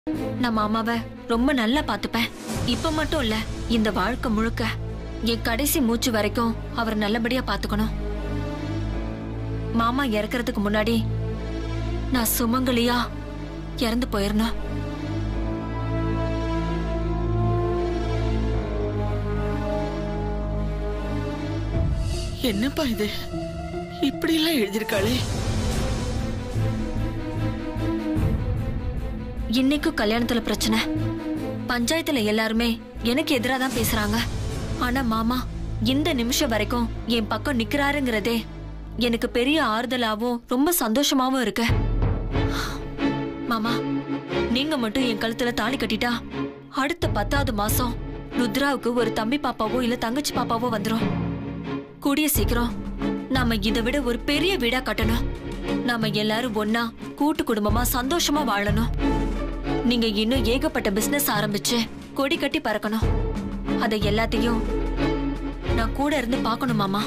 நான் மாமாவை ரொம்ப நல்லா பார்த்துப்பேன் இப்ப மட்டும் இல்ல இந்த வாழ்க்கை முழுக்க என் கடைசி மூச்சு வரைக்கும் அவர் நல்லபடியா பார்த்துக்கணும் மாமா இறக்கறதுக்கு முன்னாடி நான் சுமங்கலியா இறந்து போயிடணும் என்னப்பா இது இப்படி எல்லாம் எழுதியிருக்காளே இன்னைக்கும் கல்யாணத்துல பிரச்சனை பஞ்சாயத்துல எல்லாருமே எனக்கு எதிரா தான் பேசுறாங்க ஆனா மாமா இந்த நிமிஷம் வரைக்கும் என் பக்கம் நிக்கிறாருங்கிறதே எனக்கு பெரிய ஆறுதலாவும் ரொம்ப சந்தோஷமாவும் இருக்கு மாமா நீங்க மட்டும் என் கழுத்துல தாலி கட்டிட்டா அடுத்த பத்தாவது மாசம் ருத்ராவுக்கு ஒரு தம்பி பாப்பாவோ இல்ல தங்கச்சி பாப்பாவோ வந்துரும் கூடிய சீக்கிரம் நாம இதை விட ஒரு பெரிய வீடா கட்டணும் நாம எல்லாரும் ஒன்னா கூட்டு குடும்பமா சந்தோஷமா வாழணும் நீங்க இன்னும் ஏகப்பட்ட பிசினஸ் ஆரம்பிச்சு கொடி கட்டி பறக்கணும் அதை எல்லாத்தையும் நான் கூட இருந்து பார்க்கணும் மாமா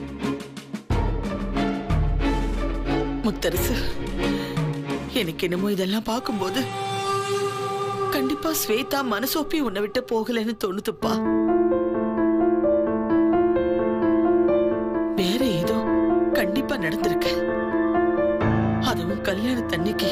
முத்தரசு எனக்கு என்னமோ இதெல்லாம் பார்க்கும்போது கண்டிப்பா ஸ்வேதா மனசோப்பி உன்னை விட்டு போகலைன்னு தோணுதுப்பா வேற ஏதோ கண்டிப்பா நடந்திருக்கு அதுவும் கல்யாணத்தன்னைக்கு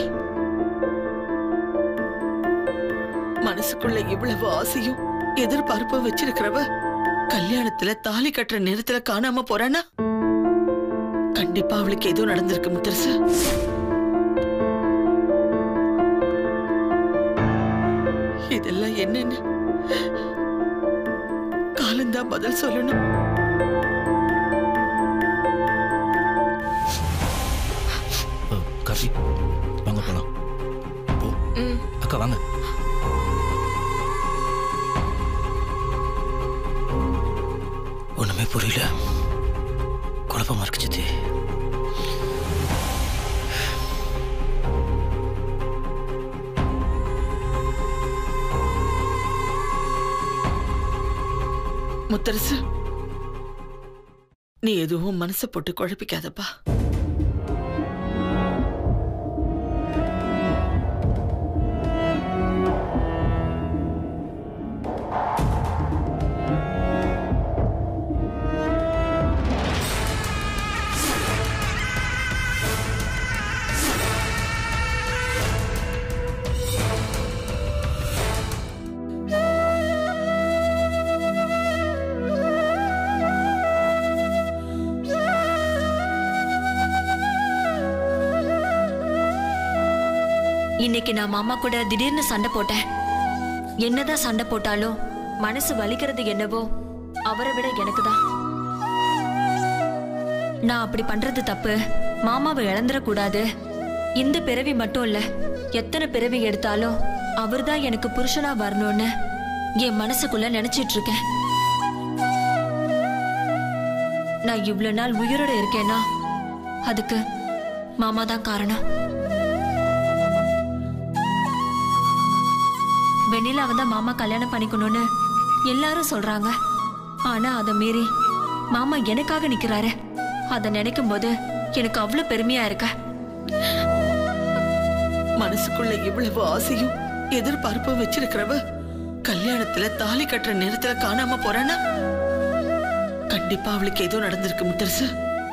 மனசுக்குள்ள இவ்வளவு ஆசையும் எதிர்பார்ப்பும் வச்சிருக்கிறவ கல்யாணத்துல தாலி கட்டுற நேரத்துல காணாம போறானா கண்டிப்பா அவளுக்கு ஏதோ நடந்திருக்கு முத்தரசு இதெல்லாம் என்னன்னு காலந்தான் பதில் சொல்லணும் ஓ, கார்த்தி வாங்க போலாம் போ அக்கா வாங்க ஒண்ணுமே புரியல குழப்பமா இருக்கு சித்தி முத்தரசு நீ எதுவும் மனசை போட்டு குழப்பிக்காதப்பா இன்னைக்கு நான் மாமா கூட திடீர்னு சண்டை போட்டேன் என்னதான் சண்டை போட்டாலும் மனசு வலிக்கிறது என்னவோ அவரை விட எனக்கு தான் நான் அப்படி பண்றது தப்பு மாமாவை இழந்துடக்கூடாது இந்த பிறவி மட்டும் இல்ல எத்தனை பிறவி எடுத்தாலும் அவர்தான் எனக்கு புருஷனா வரணும்னு என் மனசுக்குள்ள நினைச்சிட்டு இருக்கேன் நான் இவ்வளவு நாள் உயிரோட இருக்கேன்னா அதுக்கு மாமா தான் காரணம் வெண்ணிலாவை தான் மாமா கல்யாணம் பண்ணிக்கணும்னு எல்லாரும் சொல்றாங்க ஆனா அதை மீறி மாமா எனக்காக நிக்கிறாரு அதை நினைக்கும் போது எனக்கு அவ்வளவு பெருமையா இருக்க மனசுக்குள்ள இவ்வளவு ஆசையும் எதிர்பார்ப்பும் வச்சிருக்கிறவ கல்யாணத்துல தாலி கட்டுற நேரத்துல காணாம போறானா கண்டிப்பா அவளுக்கு ஏதோ நடந்திருக்கு முத்தரசு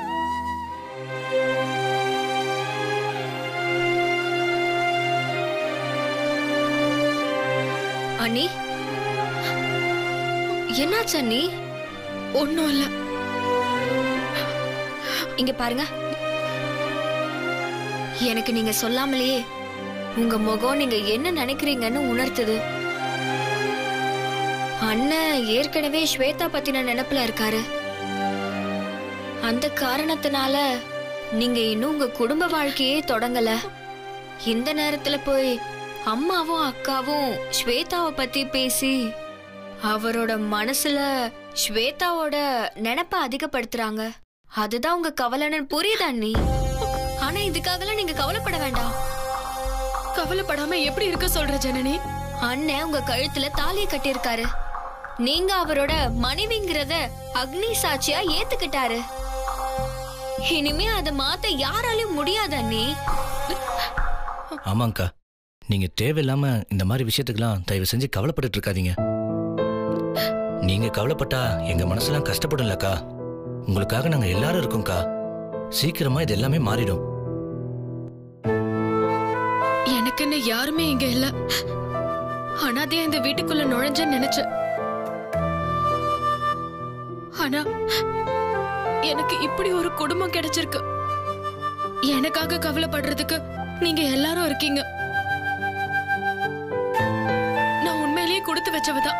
அண்ணி என்னாச்சு அண்ணி ஒண்ணும் இல்ல இங்க பாருங்க எனக்கு நீங்க சொல்லாமலேயே உங்க முகம் நீங்க என்ன நினைக்கிறீங்கன்னு உணர்த்துது அண்ணன் ஏற்கனவே ஸ்வேதா பத்தின நினைப்புல இருக்காரு அந்த காரணத்தினால நீங்க இன்னும் உங்க குடும்ப வாழ்க்கையே தொடங்கல இந்த நேரத்துல போய் அம்மாவும் அக்காவும் ஸ்வேதாவை பத்தி பேசி அவரோட மனசுல ஸ்வேதாவோட நினைப்ப அதிகப்படுத்துறாங்க அதுதான் உங்க கவலைன்னு புரியுதா அண்ணி ஆனா இதுக்காகலாம் நீங்க கவலைப்பட வேண்டாம் கவலைப்படாம எப்படி இருக்க சொல்ற ஜனனி அண்ணன் உங்க கழுத்துல தாலியை கட்டியிருக்காரு நீங்க அவரோட மனைவிங்கிறத அக்னி சாட்சியா ஏத்துக்கிட்டாரு இனிமே அதை மாத்த யாராலையும் முடியாது அண்ணி ஆமாங்கக்கா நீங்க தேவையில்லாம இந்த மாதிரி விஷயத்துக்கெல்லாம் தயவு செஞ்சு கவலைப்பட்டுட்டு இருக்காதீங்க நீங்க கவலைப்பட்டா எங்க மனசுலாம் கஷ்டப்படும்லக்கா உங்களுக்காக நாங்க எல்லாரும் இருக்கோம்க்கா சீக்கிரமா இது எல்லாமே மாறிடும் எனக்குன்னு யாருமே இங்க இல்ல அனாதையா இந்த வீட்டுக்குள்ள நுழைஞ்சேன்னு நினைச்சேன் ஆனா எனக்கு இப்படி ஒரு குடும்பம் கிடைச்சிருக்கு எனக்காக கவலைப்படுறதுக்கு நீங்க எல்லாரும் இருக்கீங்க நான் உண்மையிலேயே கொடுத்து வச்சவதான்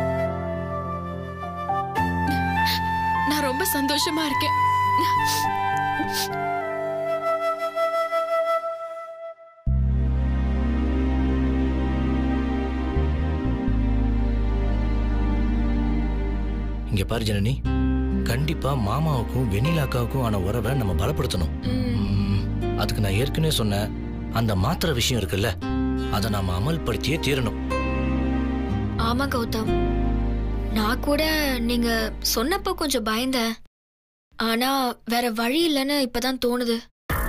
நான் ரொம்ப சந்தோஷமா இருக்கேன் இங்க பாரு ஜனனி கண்டிப்பா மாமாவுக்கும் வெண்ணிலாக்காவுக்கும் ஆன உறவை நம்ம பலப்படுத்தணும் ம், அதுக்கு நான் ஏற்கனவே சொன்னேன் அந்த மாத்திரை விஷயம் இருக்குல்ல அதை நாம அமல்படுத்தியே தீரணும் ஆமா கௌதம் நான் கூட நீங்க சொன்னப்போ கொஞ்சம் பயந்தேன் ஆனா வேற வழி இல்லைன்னு இப்பதான் தோணுது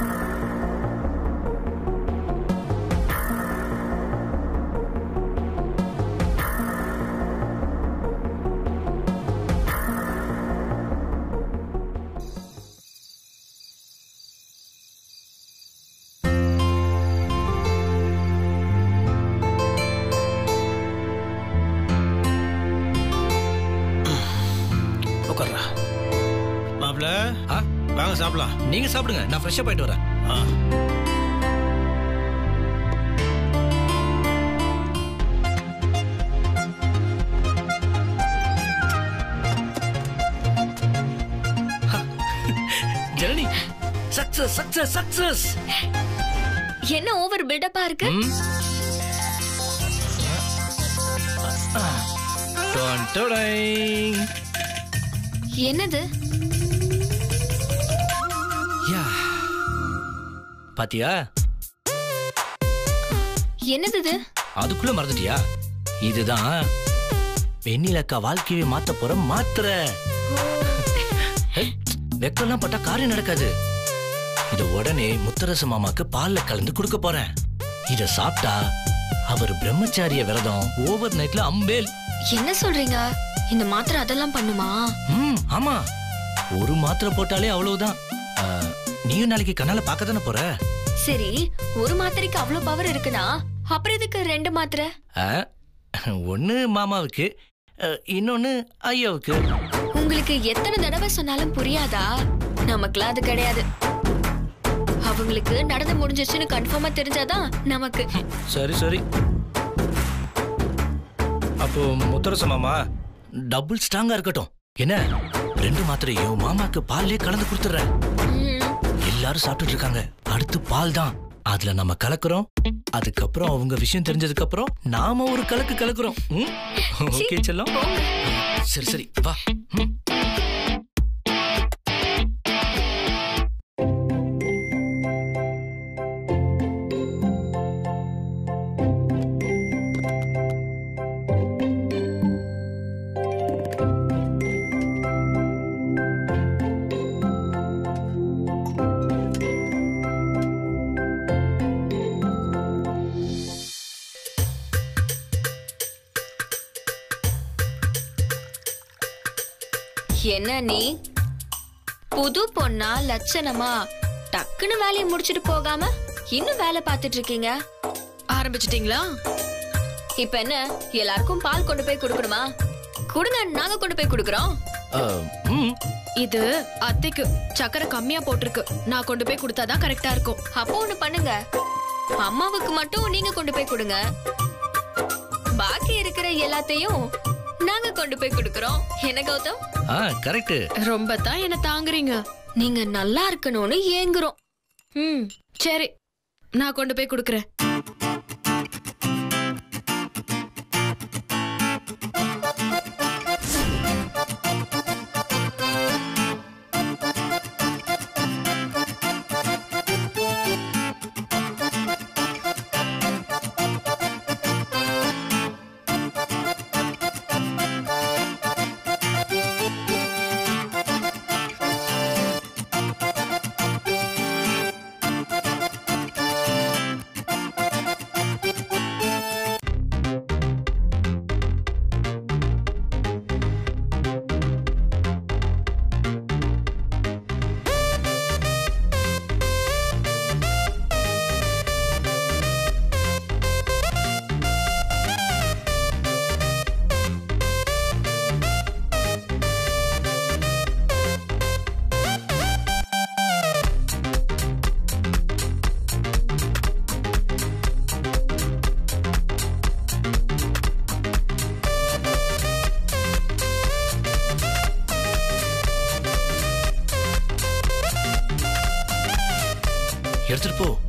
உட்கார்றா மாப்பிள ஆ வாங்க சாப்பிடலாம் நீங்க சாப்பிடுங்க நான் ஃப்ரெஷ்ஷாக போயிட்டு வரேன் ஆ. ஜனனி சக்சஸ் சக்சஸ் சக்சஸ் என்ன ஓவர் பில்டப்பா இருக்கு என்னது யா பாத்தியா என்னது இது அதுக்குள்ள மறந்துட்டியா இதுதான் வெண்ணிலக்கா வாழ்க்கையை மாத்த போற மாத்திரை ஏய், வெக்கம்லாம் பட்டா காரியம் நடக்காது இத உடனே முத்தரசு மாமாக்கு பால்ல கலந்து கொடுக்க போறேன் இத சாப்பிட்டா அவர் பிரம்மச்சாரிய விரதம் ஓவர் நைட்ல அம்பேல் என்ன சொல்றீங்க இந்த மாத்திரை அதெல்லாம் பண்ணுமா ம் ஆமா ஒரு மாத்திரை போட்டாலே அவ்வளவுதான் ஆ, நீயும் நாளைக்கு கண்ணால பார்க்க தானே போற சரி ஒரு மாத்திரைக்கு அவ்வளவு பவர் இருக்குன்னா அப்புறம் எதுக்கு ரெண்டு மாத்திரை ஆ, ஒண்ணு மாமாவுக்கு அ, இன்னொன்னு ஐயாவுக்கு உங்களுக்கு எத்தனை தடவை சொன்னாலும் புரியாதா நமக்குலாம் அது கிடையாது அவங்களுக்கு நடந்து முடிஞ்சிருச்சுன்னு கன்ஃபார்மா தெரிஞ்சாதான் நமக்கு சரி சரி அப்போ முத்தரச மாமா டபுள் ஸ்ட்ராங்கா இருக்கட்டும் என்ன ரெண்டு மாத்திரையும் மாமாக்கு பால்லே கலந்து கொடுத்துறேன் ம், எல்லாரும் சாப்பிட்டுட்டு இருக்காங்க அடுத்து பால் தான் அதுல நம்ம கலக்குறோம் அதுக்கப்புறம் அவங்க விஷயம் தெரிஞ்சதுக்கு அப்புறம் நாம ஒரு கலக்கு கலக்குறோம் ம்? ஓகே செல்லம் சரி சரி வா ம். என்ன நீ புது பொண்ணா லட்சணமா டக்குன்னு வேலையை முடிச்சிட்டு போகாம இன்னும் வேலை பார்த்துட்டு இருக்கீங்க ஆரம்பிச்சிட்டீங்களா இப்ப என்ன எல்லாருக்கும் பால் கொண்டு போய் கொடுக்கணுமா கொடுங்க நாங்க கொண்டு போய் கொடுக்கறோம் அ, ம். இது அத்தைக்கு சக்கரை கம்மியா போட்டிருக்கு நான் கொண்டு போய் கொடுத்தாதான் கரெக்டா இருக்கும் அப்போ ஒண்ணு பண்ணுங்க அம்மாவுக்கு மட்டும் நீங்க கொண்டு போய் கொடுங்க பாக்கி இருக்கிற எல்லாத்தையும் நாங்க கொண்டு போய் கொடுக்கறோம் என்ன கௌதம் ஆ கரெக்ட் ரொம்ப தான் என்ன தாங்குறீங்க நீங்க நல்லா இருக்கணும்னு ஏங்குறோம் ம் சரி நான் கொண்டு போய் கொடுக்கறேன் எடுத்துட்டு போ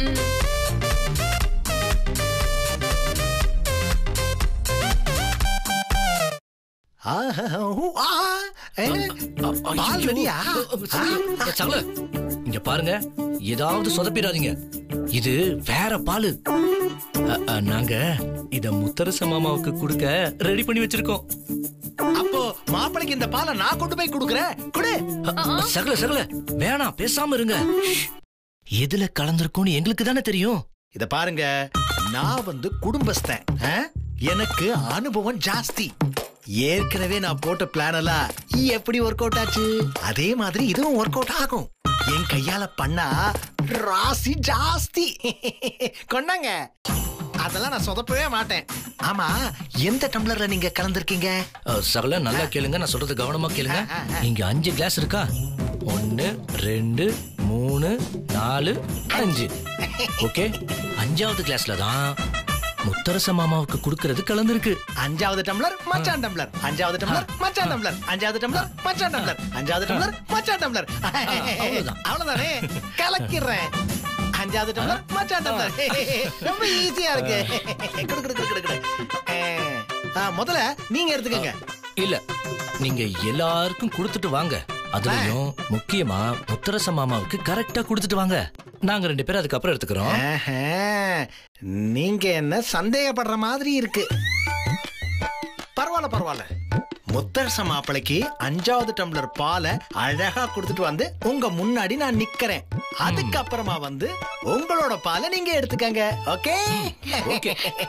ஆஹா, ஊ, ஆ, ஏ, பால் ரெடியா? ஏ, சகல இங்க பாருங்க ஏதாவது சொதப்பிடாதீங்க இது வேற பாலு அ, அ, நாங்க இத முத்தரச மாமாவுக்கு கொடுக்க ரெடி பண்ணி வச்சிருக்கோம் அப்போ மாப்பிளைக்கு இந்த பாலை நான் கொண்டு போய் கொடுக்குறேன் குடு அ, அ, சகல சகல வேணாம் பேசாம இருங்க எதுல கலந்திருக்கும்னு எங்களுக்கு தானே தெரியும் இத பாருங்க நான் வந்து குடும்பஸ்தன் ஆ? எனக்கு அனுபவம் ஜாஸ்தி ஏற்கனவே நான் போட்ட பிளான் எல்லாம் எப்படி ஒர்க் அவுட் ஆச்சு அதே மாதிரி இதுவும் ஒர்க் அவுட் ஆகும் என் கையால பண்ணா ராசி ஜாஸ்தி கொண்டாங்க அதெல்லாம் நான் சொதப்பவே மாட்டேன் ஆமா எந்த டம்ளர்ல நீங்க கலந்திருக்கீங்க அ, சகல நல்லா கேளுங்க நான் சொல்றது கவனமா கேளுங்க இங்க அஞ்சு கிளாஸ் இருக்கா ஒன்னு ரெண்டு மூணு நாலு அஞ்சு ஓகே அஞ்சாவது கிளாஸ்ல தான் முத்தரச மாமாவுக்கு கொடுக்கறது கலந்துருக்கு அஞ்சாவது டம்ளர் மச்சான் டம்ளர் அஞ்சாவது டம்ளர் மச்சான் டம்ளர் அஞ்சாவது டம்ளர் மச்சான் டம்ளர் அஞ்சாவது டம்ளர் மச்சான் டம்ளர் அவ்வளவுதான். அவ்வளவுதானே கலக்கிறேன் அஞ்சாவது டம்ளர் மச்சான் டம்ளர் ரொம்ப ஈஸியா இருக்கு குடு குடு குடு குடு குடு ஆ, முதல்ல நீங்க எடுத்துக்கங்க இல்ல நீங்க எல்லாருக்கும் கொடுத்துட்டு வாங்க அதுலயும் முக்கியமா முத்தரச மாமாவுக்கு கரெக்டா கொடுத்துட்டு வாங்க நாங்க ரெண்டு பேரும் அதுக்கப்புறம் எடுத்துக்கிறோம் ஆஹா, நீங்க என்ன சந்தேகப்படுற மாதிரி இருக்கு பரவாயில்ல பரவாயில்ல முத்தரச மாப்பிளைக்கு அஞ்சாவது டம்ளர் பாலை அழகா கொடுத்துட்டு வந்து உங்க முன்னாடி நான் நிக்கிறேன் அதுக்கப்புறமா வந்து உங்களோட பாலை நீங்க எடுத்துக்கங்க ஓகே ஓகே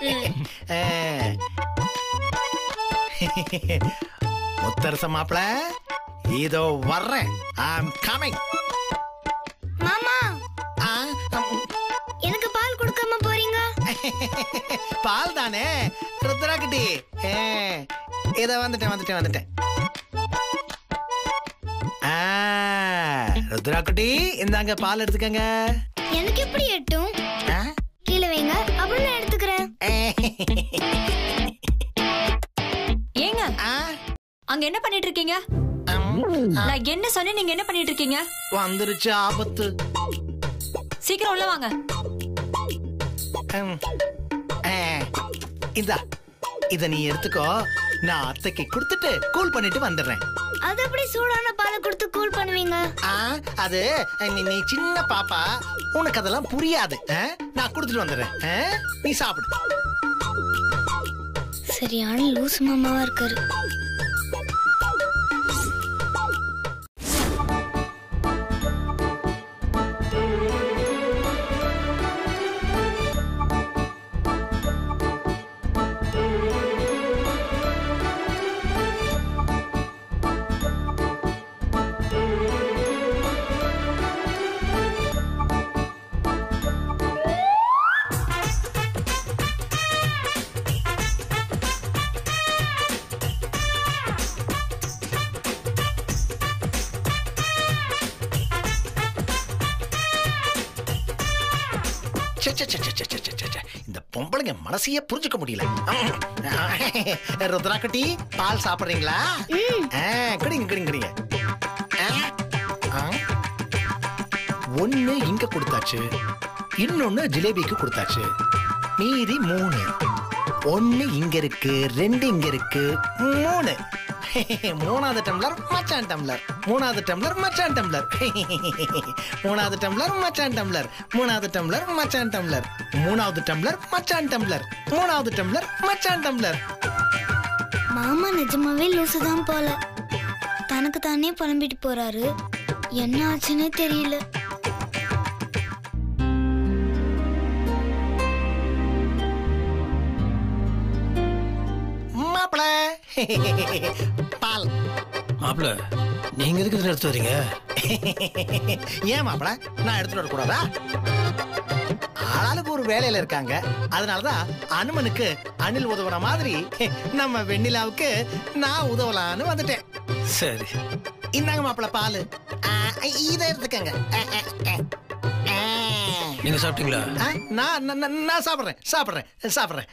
முத்தரச மாப்பிள இதோ வர்றேன் ஐம் கமிங் மாமா எனக்கு பால் கொடுக்காம போறீங்க பால் தானே ருத்ராக்குட்டி ஏ, இத வந்துட்டேன் வந்துட்டேன் வந்துட்டேன் ஆ, ருத்ராக்குட்டி இந்தாங்க பால் எடுத்துக்கங்க எனக்கு எப்படி எட்டும் ஆ? கீழே வைங்க அப்புறம் நான் எடுத்துக்கிறேன் ஏங்க ஆ, அங்க என்ன பண்ணிட்டு இருக்கீங்க ம், நான் என்ன சொன்னேன் நீங்க என்ன பண்ணிட்டு இருக்கீங்க வந்துருச்சு ஆபத்து சீக்கிரம் உள்ள வாங்க ம். ஆ, இந்தா இத நீ எடுத்துக்கோ நான் அத்தைக்கு கொடுத்துட்டு கூல் பண்ணிட்டு வந்துடுறேன் அது எப்படி சூடான பாலை கொடுத்து கூல் பண்ணுவீங்க ஆ, அது நீ நீ சின்ன பாப்பா உனக்கு அதெல்லாம் புரியாது ஆ? நான் கொடுத்துட்டு வந்துடுறேன் ஆ? நீ சாப்பிடு சரியான லூஸ் மாமாவா இருக்காரு ச்சே, ச்சே, ச்சே, ச்சே, ச்சே, ச்சே, ச்சே, ச்சே. இந்த பொம்பளைங்க மனசையே புரிஞ்சுக்க முடியல ருத்ராக்குட்டி பால் சாப்பிடுறீங்களா ஆ, குடிங்க குடிங்க குடிங்க ஆ, ஆ. ஒண்ணு இங்க கொடுத்தாச்சு இன்னொன்னு ஜிலேபிக்கு கொடுத்தாச்சு மீதி மூணு ஒண்ணு இங்க இருக்கு ரெண்டு இங்க இருக்கு மூணு மூணாவது டம்ளர் மச்சான் டம்ளர் மூணாவது டம்ளர் மச்சான் டம்ளர் மூணாவது டம்ளர் மச்சான் டம்ளர் மூணாவது டம்ளர் மச்சான் டம்ளர் மூணாவது டம்ளர் மச்சான் டம்ளர் மூணாவது டம்ளர் மச்சான் டம்ளர் மாமா நிஜமாவே லூசு தான் போல தனக்கு தானே புலம்பிட்டு போறாரு என்ன ஆச்சுன்னே தெரியல மாப்பிள பால் மாப்பிள நீங்க எதுக்கு இதில் எடுத்து வரீங்க ஏன் மாப்பிள நான் எடுத்துட்டு வரக்கூடாதா ஆளாளுக்கு ஒரு வேலையில இருக்காங்க அதனாலதான் அனுமனுக்கு அணில் உதவுன மாதிரி நம்ம வெண்ணிலாவுக்கு நான் உதவலான்னு வந்துட்டேன் சரி இந்தாங்க மாப்பிள பால் இதை எடுத்துக்கங்க ஆ, ஆ, ஆ. ஆ. நீங்க சாப்பிட்டீங்களா ஆ, நான் நான், நான், நான் சாப்பிட்றேன் சாப்பிட்றேன் சாப்பிட்றேன்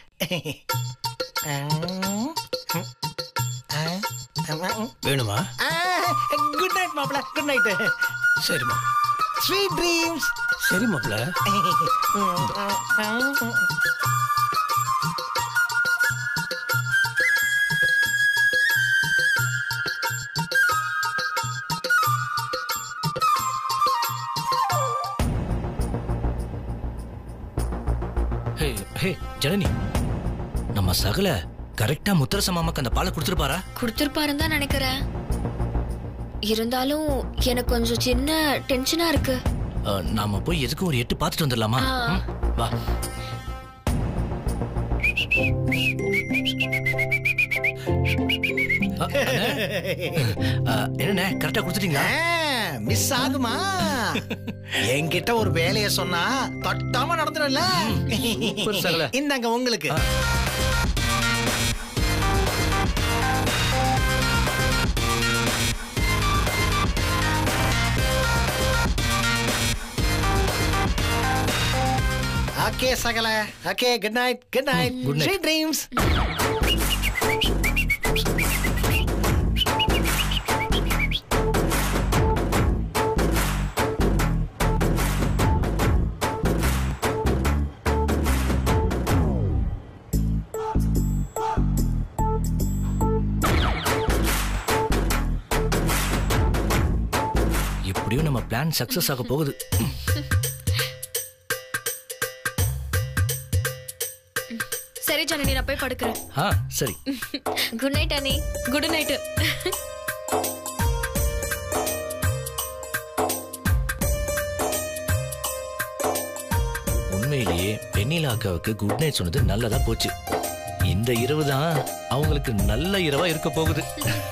வேணுமா குட் நைட் மாப்பிள குட் நைட் சரிம்மா ஸ்வீட் ட்ரீம்ஸ் சரி மாப்பிள ஹே ஹே ஜனனி நம்ம சகல கரெக்டா முத்தரச மாமாக்கு அந்த பாலை கொடுத்துருப்பாரா கொடுத்துருப்பாருன்னு தான் நினைக்கிறேன் இருந்தாலும் எனக்கு கொஞ்சம் சின்ன டென்ஷனா இருக்கு அஹ், நாம போய் எதுக்கும் ஒரு எட்டு பார்த்துட்டு வந்துடலாமா ஆ. ம், வா அ, அண்ணே. அஹ், என்னண்ணே கரெக்டா கொடுத்துட்டீங்களா மிஸ் ஆகுமா என்கிட்ட ஒரு வேலைய சொன்னா தட்டாம நடந்துடும்ல சூப்பர் சகல. இந்தாங்க உங்களுக்கு ஆ. ஓகே சகல okay good night good night Good night. Sweet dreams எப்படியும் நம்ம பிளான் சக்சஸ் ஆக போகுது சரி ஜனனி நான் போய் படுக்கிறேன் ஆ சரி good night Ani good night உண்மையிலேயே வெண்ணிலா அக்காவுக்கு குட் நைட் சொன்னது நல்லதா போச்சு இந்த இரவு தான் அவங்களுக்கு நல்ல இரவா இருக்க போகுது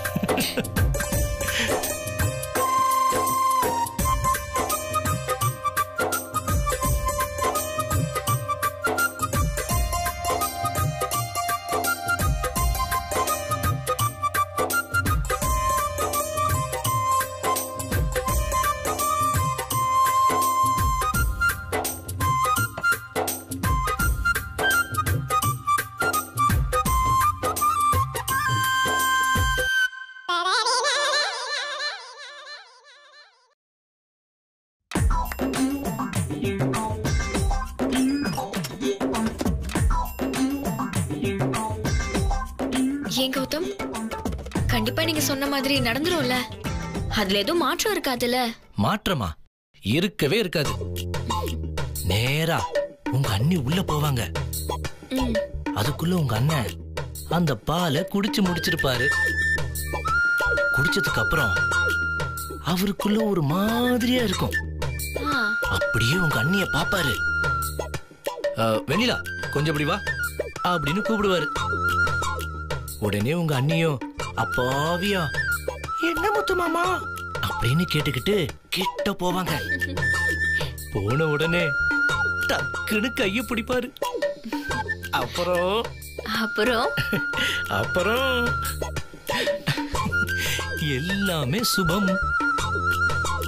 ஏன் கௌதம் கண்டிப்பா நீங்க சொன்ன மாதிரி நடந்துரும்ல அதுல எதுவும் மாற்றம் இருக்காதுல்ல மாற்றமா இருக்கவே இருக்காது நேரா உங்க அண்ணி உள்ள போவாங்க ம். அதுக்குள்ள உங்க அண்ணன் அந்த பாலை குடிச்சு முடிச்சிருப்பாரு குடிச்சதுக்கு அப்புறம் அவருக்குள்ள ஒரு மாதிரியா இருக்கும் ஆ, அப்படியே உங்க அண்ணிய பாப்பாரு அஹ், வெண்ணிலா கொஞ்சம் இப்படி வா அப்படின்னு கூப்பிடுவாரு உடனே உங்க அண்ணியும் அப்பாவியா என்ன முத்து மாமா அப்படின்னு கேட்டுக்கிட்டு கிட்ட போவாங்க போன உடனே டக்குன்னு கைய பிடிப்பாரு அப்புறம் அப்புறம் அப்புறம் எல்லாமே சுபம்